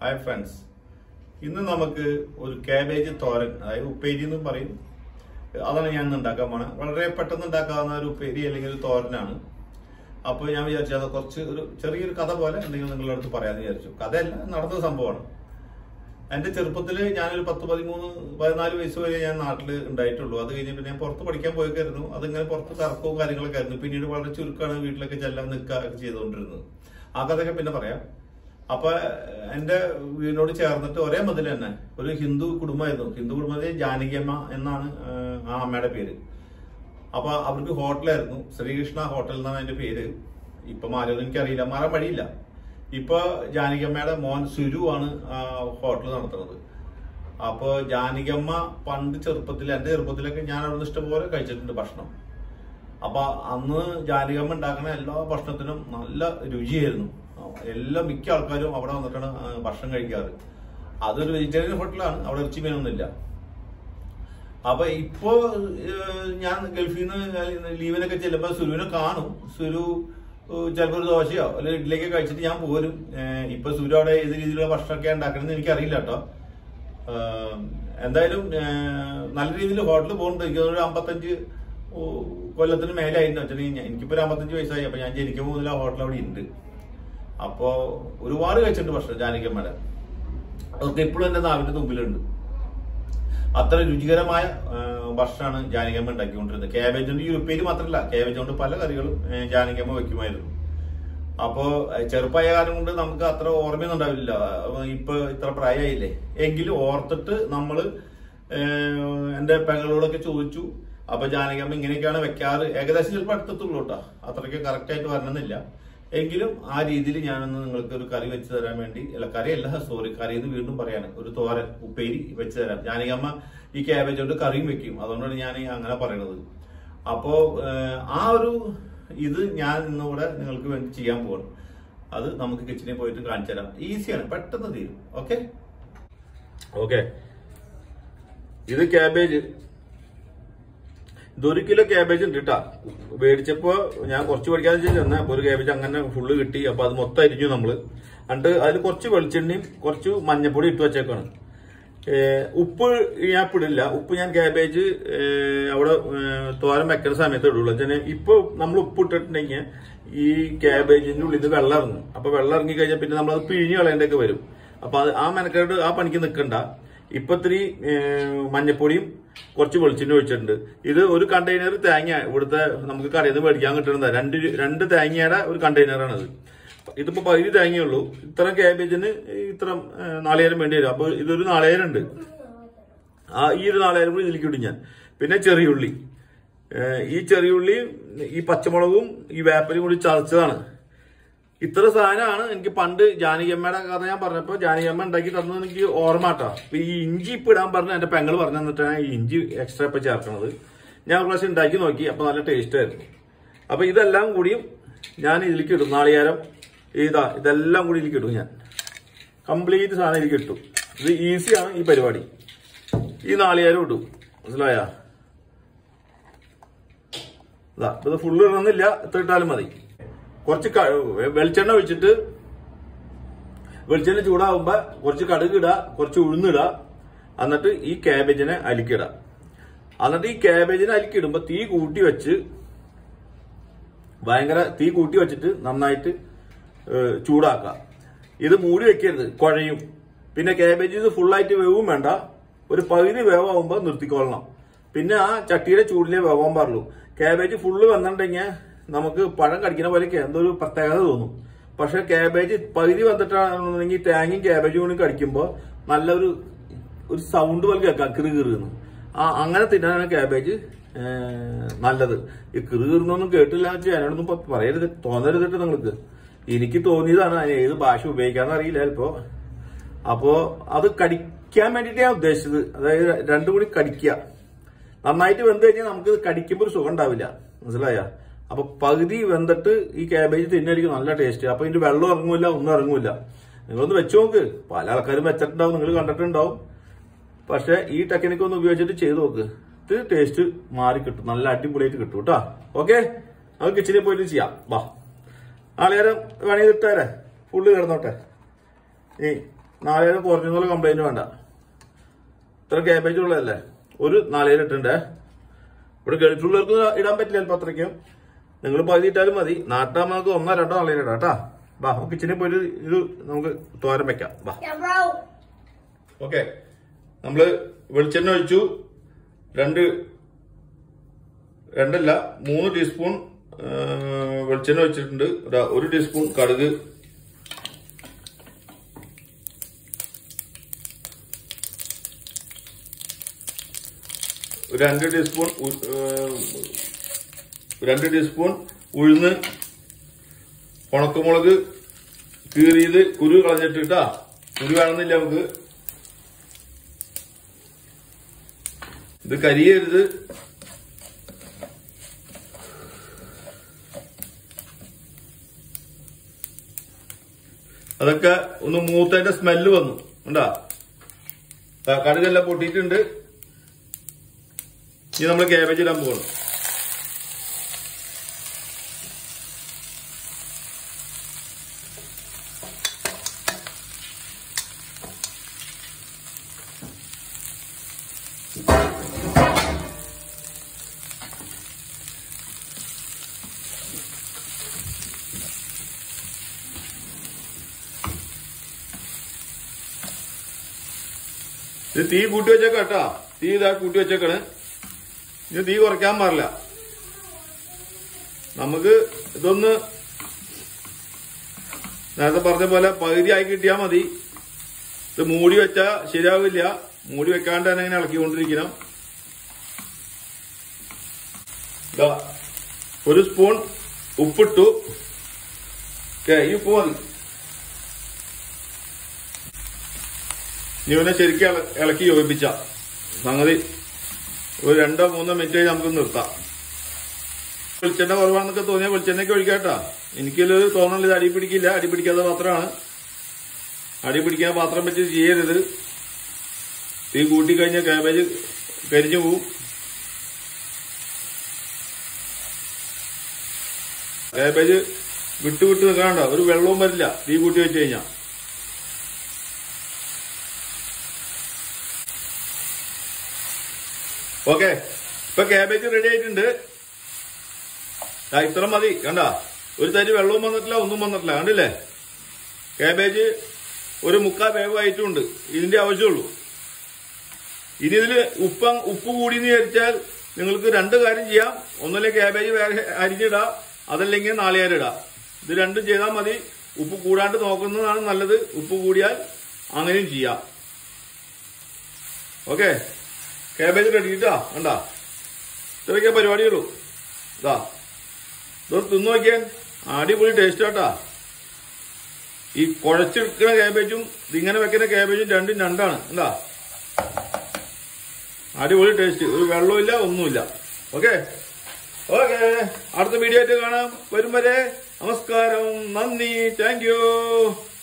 Hi friends ഇന്ന് നമുക്ക് ഒരു കാബേജ് തോരൻ അതായത് ഉപ്പേരി എന്നും പറയും അതാണ് ഞാൻ ഇന്ന് ഉണ്ടാക്കാൻ പോണത് വളരെ പെട്ടെന്ന് ഉണ്ടാക്കാവുന്ന ഒരു ഉപ്പേരി അല്ലെങ്കിൽ ഒരു തോരനാണ് അപ്പോൾ ഞാൻ വിചാരിച്ചു അത് കുറച്ച് ഒരു ചെറിയൊരു കഥ പോലെ എന്തെങ്കിലും നിങ്ങളുടെ അടുത്ത് പറയാമെന്ന് വിചാരിച്ചു കഥയല്ല നടന്ന സംഭവമാണ് എന്റെ ചെറുപ്പത്തിൽ ഞാനൊരു പത്ത് പതിമൂന്ന് പതിനാല് വയസ്സ് വരെ ഞാൻ നാട്ടിൽ ഉണ്ടായിട്ടുള്ളൂ അത് കഴിഞ്ഞ് പിന്നെ ഞാൻ പുറത്ത് പഠിക്കാൻ പോയിക്കായിരുന്നു അതിങ്ങനെ പുറത്ത് കറക്കവും കാര്യങ്ങളൊക്കെ ആയിരുന്നു പിന്നീട് വളരെ ചുരുക്കമാണ് വീട്ടിലൊക്കെ ചെല്ലാൻ നിൽക്കുക ഒക്കെ ചെയ്തുകൊണ്ടിരുന്നത് ആ കഥയൊക്കെ പിന്നെ പറയാം അപ്പൊ എന്റെ വീടിനോട് ചേർന്നിട്ട് ഒരേ മതിൽ തന്നെ ഒരു ഹിന്ദു കുടുംബമായിരുന്നു ഹിന്ദു കുടുംബത്തിൽ ജാനകിയമ്മ എന്നാണ് ആ, ആ അമ്മയുടെ പേര് അപ്പൊ അവർക്ക് ഹോട്ടലായിരുന്നു ശ്രീകൃഷ്ണ ഹോട്ടൽ എന്നാണ് അതിന്റെ പേര് ഇപ്പൊ മാറിയൊന്നും എനിക്കറിയില്ല മാറാൻ വഴിയില്ല ഇപ്പൊ ജാനകിയമ്മയുടെ മോൻ സുരു ആണ് ആ ഹോട്ടൽ നടത്തുന്നത് അപ്പൊ ജാനകിയമ്മ പണ്ട് ചെറുപ്പത്തിൽ എന്റെ ചെറുപ്പത്തിലൊക്കെ ഞാൻ അവിടെ നിന്ന് ഇഷ്ടംപോലെ കഴിച്ചിട്ടുണ്ട് ഭക്ഷണം അപ്പൊ അന്ന് ജാനകിയമ്മ ഉണ്ടാക്കുന്ന എല്ലാ ഭക്ഷണത്തിനും നല്ല രുചിയായിരുന്നു എല്ലാ മിക്ക ആൾക്കാരും അവിടെ വന്നിട്ടാണ് ആ, ഭക്ഷണം കഴിക്കാറ് അതൊരു വെജിറ്റേറിയൻ ഹോട്ടലാണ് അവിടെ ഇറച്ചി മീനൊന്നുമില്ല അപ്പൊ ഇപ്പോ ഏഹ്, ഞാൻ ഗൾഫിൽ നിന്ന് ലീവിനൊക്കെ ചെല്ലുമ്പോ സുരുവിനെ കാണും സുരു ഏഹ്, ചിലപ്പോ ഒരു ദോശയോ അല്ലെങ്കിൽ ഇഡ്ഡലിയൊക്കെ കഴിച്ചിട്ട് ഞാൻ പോരും ഏഹ്, ഇപ്പൊ സുരു അവിടെ ഏത് രീതിയിലുള്ള ഭക്ഷണമൊക്കെ ഉണ്ടാക്കണമെന്ന് എനിക്കറിയില്ല കേട്ടോ ഏഹ്, എന്തായാലും ഏഹ്, നല്ല രീതിയിൽ ഹോട്ടലിൽ പോകുന്നുണ്ട് എനിക്ക് തോന്നുന്നു ഒരു അമ്പത്തഞ്ച് ഓ, കൊല്ലത്തിന് മേലായിരുന്നു വെച്ചിട്ടുണ്ടെങ്കിൽ എനിക്കിപ്പോ ഒരു അമ്പത്തഞ്ച് വയസ്സായി അപ്പൊ ഞാൻ ജനിക്കുമ്പോൾ മുതൽ ആ ഹോട്ടൽ അവിടെ ഉണ്ട് അപ്പോ ഒരുപാട് കഴിച്ചിട്ടുണ്ട് ഭക്ഷണം ജാനകിയമ്മയുടെ അതൊക്കെ ഇപ്പോഴും എന്റെ നാവിന്റെ മുമ്പിലുണ്ട് അത്ര രുചികരമായ ആ, ഭക്ഷണമാണ് ജാനകിയമ്മ ഉണ്ടാക്കിക്കൊണ്ടിരുന്നത് ക്യാബേജ് കൊണ്ട് ഈ ഉപ്പേരി മാത്രമല്ല ക്യാബേജ് കൊണ്ട് പല കറികളും ഏ, ജാനകിയമ്മ വെക്കുമായിരുന്നു അപ്പോ ഏ, ചെറുപ്പമായ കാലം കൊണ്ട് നമുക്ക് അത്ര ഓർമ്മയൊന്നും ഉണ്ടാവില്ല അപ്പൊ ഇപ്പൊ ഇത്ര പ്രായമായില്ലേ എങ്കിലും ഓർത്തിട്ട് നമ്മള് ഏ, എന്റെ പെങ്ങളോടൊക്കെ ചോദിച്ചു അപ്പൊ ജാനകിയമ്മ ഇങ്ങനെയൊക്കെയാണ് വെക്കാറ് ഏകദേശം ചിലപ്പോൾ അടുത്തെത്തുള്ളൂ കേട്ടോ അത്രയ്ക്ക് കറക്റ്റ് ആയിട്ട് വരണമെന്നില്ല എങ്കിലും ആ രീതിയിൽ ഞാനൊന്ന് നിങ്ങൾക്ക് ഒരു കറി വെച്ച് തരാൻ വേണ്ടി അല്ല കറിയല്ല സോറി കറി എന്ന് വീണ്ടും പറയാണ് ഒരു തോരൻ ഉപ്പേരി വെച്ച് തരാം ജാനകിയമ്മ ഈ ക്യാബേജ് കൊണ്ട് കറിയും വെക്കും അതുകൊണ്ടാണ് ഞാൻ ഈ അങ്ങനെ പറയണത് അപ്പോ ഏഹ്, ആ ഒരു ഇത് ഞാൻ ഇന്നിവിടെ നിങ്ങൾക്ക് വേണ്ടി ചെയ്യാൻ പോകണം അത് നമുക്ക് കിച്ചണിൽ പോയിട്ട് കാണിച്ചു തരാം ഈസിയാണ് പെട്ടെന്ന് തീരും ഓക്കെ ഓക്കെ ഇത് ക്യാബേജ് ഇതൊരു കിലോ ക്യാബേജ് ഉണ്ട് കേട്ടാ മേടിച്ചപ്പോ ഞാൻ കുറച്ച് പഠിക്കാതെ ചെന്ന അപ്പൊ ഒരു ക്യാബേജ് അങ്ങനെ ഫുള്ള് കിട്ടി അപ്പൊ അത് മൊത്തം അരിഞ്ഞു നമ്മള് എന്നിട്ട് അതിൽ കുറച്ച് വെളിച്ചെണ്ണയും കുറച്ച് മഞ്ഞപ്പൊടി ഇട്ട് വെച്ചേക്കാണ് ഏഹ് ഉപ്പ് ഞാൻ ഇപ്പിടില്ല ഉപ്പ് ഞാൻ ക്യാബേജ് ഏഹ് അവിടെ ഏഹ് തോരൻ വെക്കുന്ന സമയത്ത് ഇടുള്ളൂ വെച്ചാൽ ഇപ്പൊ നമ്മൾ ഉപ്പ് ഇട്ടിട്ടുണ്ടെങ്കിൽ ഈ ക്യാബേജിന്റെ ഉള്ളിൽ നിന്ന് വെള്ളം ഇറങ്ങും അപ്പൊ വെള്ളം ഇറങ്ങി കഴിഞ്ഞാൽ പിന്നെ നമ്മൾ അത് പിഴിഞ്ഞ് കളയേണ്ടൊക്കെ വരും അപ്പൊ അത് ആ മെനക്കേട് ആ പണിക്ക് നിൽക്കണ്ട ഇപ്പൊ ഇത്തിരി ഏഹ് മഞ്ഞപ്പൊടിയും കുറച്ച് വെളിച്ചെണ്ണ ഒഴിച്ചിട്ടുണ്ട് ഇത് ഒരു കണ്ടെയ്നർ തേങ്ങ ഇവിടുത്തെ നമുക്ക് കടയിൽ നിന്ന് മേടിക്കാൻ കിട്ടുന്നത് രണ്ട് രു- രണ്ട് തേങ്ങയുടെ ഒരു കണ്ടെയ്നറാണത് ഇതിപ്പോ പകുതി തേങ്ങയുള്ളൂ ഇത്ര ക്യാബേജിന് ഇത്ര ഏഹ്, നാളികേരം വേണ്ടി വരും അപ്പൊ ഇതൊരു നാളികേരം ഉണ്ട് ആ ഈ ഒരു നാളികേരം കൂടി ഇതിലേക്ക് ഇടും ഞാൻ പിന്നെ ചെറിയുള്ളി ഏഹ്, ഈ ചെറിയുള്ളി ഈ പച്ചമുളകും ഈ വേപ്പലും കൂടി ചതച്ചതാണ് ഇത്ര സാധനമാണ് എനിക്ക് പണ്ട് ജാനകിയമ്മയുടെ കഥ ഞാൻ പറഞ്ഞപ്പോ ജാനകിയമ്മ ഉണ്ടാക്കി തന്നത് എനിക്ക് ഓർമ്മ കേട്ടോ അപ്പൊ ഈ ഇഞ്ചി ഇപ്പൊ ഇടാൻ പറഞ്ഞ എന്റെ പെങ്ങൾ പറഞ്ഞു തന്നിട്ടാണ് ഈ ഇഞ്ചി എക്സ്ട്രാ ഇപ്പൊ ചേർക്കണത് ഞാൻ ഒരു പ്രാവശ്യം ഉണ്ടാക്കി നോക്കി അപ്പൊ നല്ല ടേസ്റ്റ് ആയിരുന്നു അപ്പൊ ഇതെല്ലാം കൂടിയും ഞാൻ ഇതിലേക്ക് ഇടും നാളികേരം ഇതാ ഇതെല്ലാം കൂടി ഇതിലേക്ക് ഇടും ഞാൻ കംപ്ലീറ്റ് സാധനം ഇതിലേക്ക് ഇട്ടു ഇത് ഈസിയാണ് ഈ പരിപാടി ഈ നാളികേരം ഇടും മനസ്സിലായ ഇതാ ഇത് ഫുള്ള് ഇടണമെന്നില്ല ഇത്ര ഇട്ടാലും മതി കുറച്ച് ക- വെളിച്ചെണ്ണ ഒഴിച്ചിട്ട് വെളിച്ചെണ്ണ ചൂടാവുമ്പോ കുറച്ച് കടുക് ഇടുക കുറച്ച് ഉഴുന്നിടുക എന്നിട്ട് ഈ ക്യാബേജിനെ അലിക്കിടുക എന്നിട്ട് ഈ ക്യാബേജിനെ അലിക്കിടുമ്പോ തീ കൂട്ടി വെച്ച് ഭയങ്കര തീ കൂട്ടി വെച്ചിട്ട് നന്നായിട്ട് ഏഹ്, ചൂടാക്കുക ഇത് മൂടി വെക്കരുത് കുഴയും പിന്നെ ക്യാബേജ് ഇത് ഫുള്ളായിട്ട് വേവും വേണ്ട ഒരു പകുതി വേവാകുമ്പോൾ നിർത്തിക്കൊള്ളണം പിന്നെ ആ ചട്ടിയുടെ ചൂടിലേ വേവാൻ പാടുള്ളൂ ക്യാബേജ് ഫുള്ള് വന്നിട്ടുണ്ടെങ്കിൽ നമുക്ക് പഴം കടിക്കുന്ന പോലെയൊക്കെ എന്തോ ഒരു പ്രത്യേകത തോന്നും പക്ഷെ ക്യാബേജ് പകുതി വന്നിട്ടാണെന്നുണ്ടെങ്കിൽ തേങ്ങയും ക്യാബേജും കൂടി കടിക്കുമ്പോൾ നല്ലൊരു ഒരു സൗണ്ട് പോലെ കേൾക്കാം കിറു കിറുന്ന് ആ അങ്ങനെ തിന്നാനാണ് ക്യാബേജ് ഏഹ്, നല്ലത് ഈ കിറു കിറുന്നൊന്നും കേട്ടില്ല എന്ന് വെച്ചാൽ എന്നോടൊന്നും ഇപ്പൊ പറയരുത് തോന്നരുത് കേട്ടോ നിങ്ങൾക്ക് എനിക്ക് തോന്നിയതാണ് അതിന് ഏത് ഭാഷ ഉപയോഗിക്കാന്ന് അറിയില്ല ചിലപ്പോ അപ്പോ അത് കടിക്കാൻ വേണ്ടിയിട്ട് ഞാൻ ഉദ്ദേശിച്ചത് അതായത് രണ്ടും കൂടി കടിക്കുക നന്നായിട്ട് വെന്ത് കഴിഞ്ഞാൽ നമുക്ക് ഇത് കടിക്കുമ്പോൾ ഒരു സുഖം ഉണ്ടാവില്ല മനസ്സിലായ അപ്പൊ പകുതി വെന്തിട്ട് ഈ ക്യാബേജ് തിന്നടിക്കും നല്ല ടേസ്റ്റ് അപ്പൊ ഇതിന്റെ വെള്ളം ഇറങ്ങൂല ഒന്നും ഇറങ്ങൂല നിങ്ങളൊന്ന് വെച്ച് നോക്ക് പല ആൾക്കാരും വെച്ചിട്ടുണ്ടാവും നിങ്ങൾ കണ്ടിട്ടുണ്ടാവും പക്ഷെ ഈ ടെക്നിക്ക് ഒന്ന് ഉപയോഗിച്ചിട്ട് ചെയ്ത് നോക്ക് ഇത് ടേസ്റ്റ് മാറി കിട്ടും നല്ല അടിപൊളിയായിട്ട് കിട്ടും കേട്ടോ ഓക്കെ നമുക്ക് കിച്ചണിൽ പോയിട്ട് ചെയ്യാം വാ നാളേരം വേണമെങ്കിൽ ഇട്ടേരെ ഫുള്ള് കിടന്നോട്ടെ ഈ നാളേരം കുറഞ്ഞെന്നുള്ള കംപ്ലൈന്റ് വേണ്ട ഇത്ര ക്യാബേജ് ഉള്ളതല്ലേ ഒരു നാളേരം ഇട്ടുണ്ടേ ഇവിടെ ഗൾഫിലുള്ളവർക്ക് ഇടാൻ പറ്റില്ല ചിലപ്പോൾ അത്രയ്ക്കും നിങ്ങൾ പകുതി ഇട്ടാലും മതി നാട്ടാ നമുക്ക് ഒന്നോ രണ്ടോ നാളേരം ഇടാം കേട്ടാ വാ നമുക്ക് കിച്ചണിൽ പോയി ഒരു ഇത് നമുക്ക് തോരൻ വെക്കാം വാ Yeah, bro. ഓക്കെ നമ്മള് വെളിച്ചെണ്ണ ഒഴിച്ചു രണ്ട് രണ്ടല്ല മൂന്ന് ടീസ്പൂൺ ആ, വെളിച്ചെണ്ണ ഒഴിച്ചിട്ടുണ്ട് ദാ ഒരു ടീസ്പൂൺ കടുക് ഒരു രണ്ട് ടീസ്പൂൺ ഉ- ആ, രണ്ട് ടീസ്പൂൺ ഉഴുന്ന് ഉണക്കമുളക് കീറിയത് കുരു കളഞ്ഞിട്ട് കേട്ടാ കുരു വേണമെന്നില്ല നമുക്ക് ഇത് കരിയരുത് അതൊക്കെ ഒന്ന് മൂത്തതിന്റെ സ്മെല്ല് വന്നു ഉണ്ടാ കടുകെല്ലാം പൊട്ടിയിട്ടുണ്ട് ഇനി നമ്മൾ കാബേജ് ഇടാൻ പോകണം ഇത് തീ കൂട്ടി വെച്ചേക്കാം കേട്ടാ തീ ഇതാ കൂട്ടി വെച്ചേക്കാണ് ഇത് തീ കുറയ്ക്കാൻ പാടില്ല നമുക്ക് ഇതൊന്ന് നേരത്തെ പറഞ്ഞ പോലെ പകുതി ആയി കിട്ടിയാൽ മതി ഇത് മൂടി വെച്ചാ ശരിയാവില്ല മൂടി വെക്കാണ്ട് തന്നെ ഇങ്ങനെ ഇളക്കിക്കൊണ്ടിരിക്കണം ദാ, ഒരു സ്പൂൺ ഉപ്പിട്ടു ഓക്കെ ഈ ഉപ്പ് മതി ഇവനെ ശരിക്കും ഇള- ഇളക്കി യോജിപ്പിച്ച സംഗതി ഒരു രണ്ടോ മൂന്നോ മിനിറ്റ് കഴിഞ്ഞ് നമുക്ക് നിർത്താം വെളിച്ചെണ്ണ കുറവാണെന്നൊക്കെ തോന്നിയാൽ വെളിച്ചെണ്ണയ്ക്ക് ഒഴിക്കാട്ടാ എനിക്കൊരു തോന്നല് ഇത് അടി പിടിക്കില്ല അടി പിടിക്കാത്ത പാത്രമാണ് അടി പിടിക്കാൻ പാത്രം വെച്ച് ചെയ്യരുത് തീ കൂട്ടി കഴിഞ്ഞാൽ കാബേജ് കരിഞ്ഞു പോവും കാബേജ് വിട്ട് വിട്ട് നിൽക്കാണ്ട ഒരു വെള്ളവും വരില്ല തീ കൂട്ടി വെച്ച് കഴിഞ്ഞാൽ ഓക്കെ ഇപ്പൊ കാബേജ് റെഡി ആയിട്ടുണ്ട് ദാ ഇത്ര മതി കണ്ട ഒരു തരി വെള്ളവും വന്നിട്ടില്ല ഒന്നും വന്നിട്ടില്ല കണ്ടില്ലേ കാബേജ് ഒരു മുക്കാൽ വേവായിട്ടുണ്ട് ഇതിന്റെ ആവശ്യമുള്ളൂ ഇനി ഇതില് ഉപ്പ ഉപ്പ് കൂടി എന്ന് വിചാരിച്ചാൽ നിങ്ങൾക്ക് രണ്ട് കാര്യം ചെയ്യാം ഒന്നല്ലേ കാബേജ് വേറെ അരിഞ്ഞിടാം അതല്ലെങ്കിൽ നാളികേരം ഇടാം ഇത് രണ്ടും ചെയ്താൽ മതി ഉപ്പ് കൂടാണ്ട് നോക്കുന്നതാണ് നല്ലത് ഉപ്പ് കൂടിയാൽ അങ്ങനെയും ചെയ്യാം ഓക്കെ കാബേജ് റെഡി കേട്ടാ കണ്ട ഇത്രയൊക്കെ പരിപാടിയുള്ളൂ ഇതാ ഇതൊന്ന് തിന്നു നോക്കിയാൽ അടിപൊളി ടേസ്റ്റ് ആട്ടാ ഈ കുഴച്ചെടുക്കുന്ന കാബേജും ഇതിങ്ങനെ വെക്കുന്ന കാബേജും രണ്ടും രണ്ടാണ് എന്താ അടിപൊളി ടേസ്റ്റ് ഒരു വെള്ളമില്ല ഒന്നുമില്ല ഓക്കെ ഓക്കെ അടുത്ത വീഡിയോ ആയിട്ട് കാണാം വരും വരെ നമസ്കാരം നന്ദി താങ്ക് യു